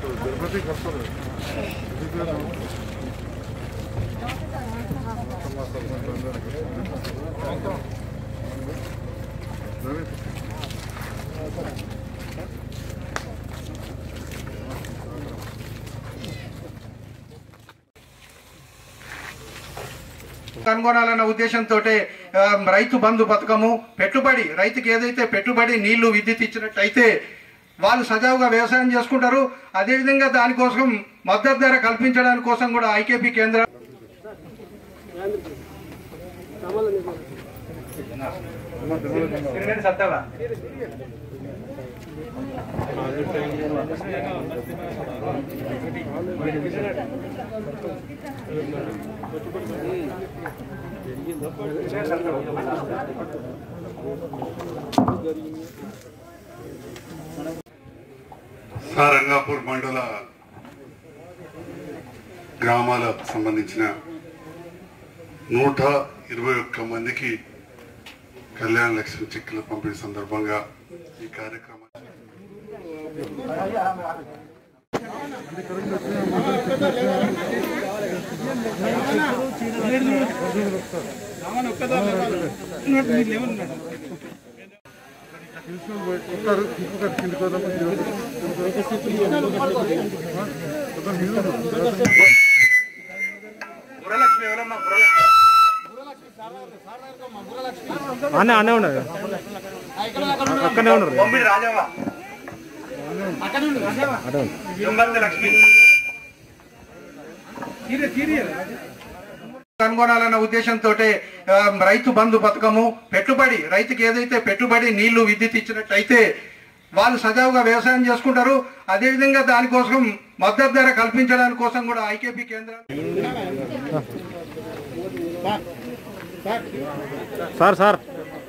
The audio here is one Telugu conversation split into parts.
తిరుపతికి వస్తారు కనుగొనాలన్న ఉద్దేశంతో రైతు బంధు పథకము పెట్టుబడి రైతుకి ఏదైతే పెట్టుబడి నీళ్లు విద్యుత్ ఇచ్చినట్టయితే వాళ్ళు సజావుగా వ్యవసాయం చేసుకుంటారు అదేవిధంగా దానికోసం మద్దతు ధర కల్పించడానికి కోసం కూడా ఐకేపీ కేంద్ర సారంగాపూర్ మండల గ్రామాలకు సంబంధించిన నూట ఇరవై ఒక్క మందికి కళ్యాణ లక్ష్మి చెక్కుల పంపిణీ సందర్భంగా ఈ కార్యక్రమం తీసుకొని పోయి ఒక్కరు ఇంకొకరు కిందికి వద్దామా అనే అనే ఉన్నారు అక్కడనే ఉన్నారు కనుగొనాలన్న ఉద్దేశంతో రైతు బంధు పథకము పెట్టుబడి రైతుకి ఏదైతే పెట్టుబడి నీళ్లు విద్యుత్ ఇచ్చినట్టయితే వాళ్ళు సజావుగా వ్యవసాయం చేసుకుంటారు అదేవిధంగా దానికోసం మద్దతు ధర కల్పించడానికి కోసం కూడా ఐకేపీ కేంద్రాలు సార్ సార్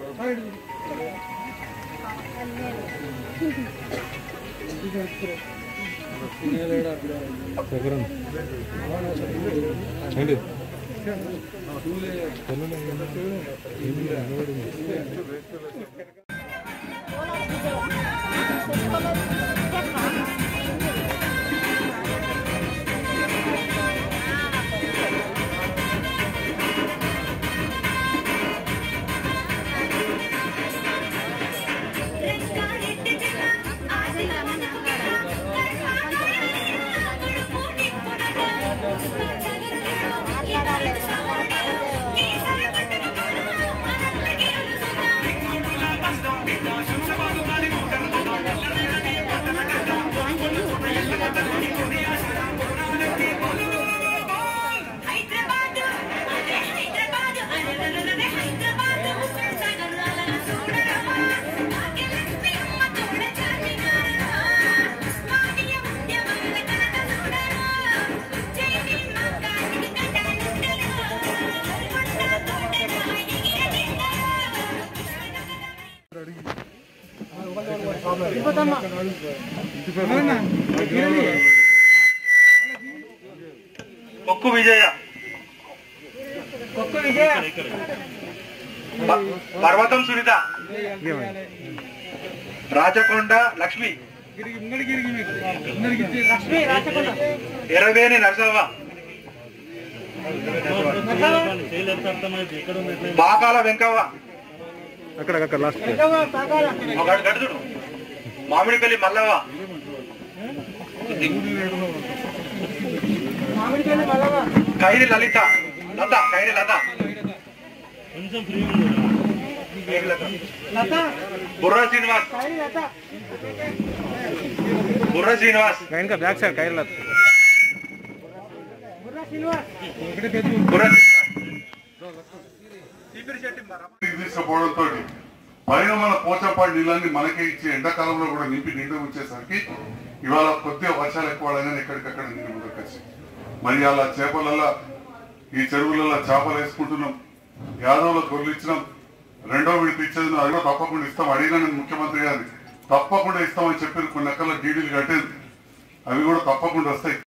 హైదరాబాద్ హైదరాబాద్ హైదరాబాద్ చూడరమా భాగ్యలక్ష్మి అమ్మ చూడ చార్మినారా మాదియ ఉద్యమాల కనక చూడరా జై భీమ్ కాటికి కట్టనుండరా కొండ తోటరా ఎగిరదిండరా కొక్కు విజయ ప- పర్వతం సునీత రాచకొండ లక్ష్మి ఎర్రవేణి నరసవ్వ బాకాల వెంకవ్వ అక్కడ అక్కడ లాస్ట్ ఒక గడుదుడు మామిడిపల్లి మల్లవ్వ ఖైరి లలిత లత ఖైరి లత ఖైరి లత. బుర్రా శ్రీనివాస్ బుర్రా శ్రీనివాస్ ఇంకా బ్యాక్ సైడ్ కైర్లా బుర్రా శ్రీనివాస్ చీపిరి చెట్టు మరమ్మ. తీసుకుపోవడంతో పైన మన పోచపాటి నీళ్ళని మనకే ఇచ్చి ఎండాకాలంలో కూడా నింపి నిండు ఉంచేసరికి ఇవాళ కొద్దిగా వర్షాలు ఎక్కువ పడగానే ఎక్కడికక్కడ నీళ్ళు ముందుకు వచ్చి మరి అలా చేపలల్లా ఈ చెరువులలో చేపలు వేసుకుంటున్నాం యాదవ్లో గొర్రెలు ఇచ్చినాం రెండో విడత ఇచ్చేది అది కూడా తప్పకుండా ఇస్తాం అడిగినా నేను ముఖ్యమంత్రి గారిని తప్పకుండా ఇస్తామని చెప్పి కొన్ని ఎక్కల డీడీలు కట్టేది అవి కూడా తప్పకుండా వస్తాయి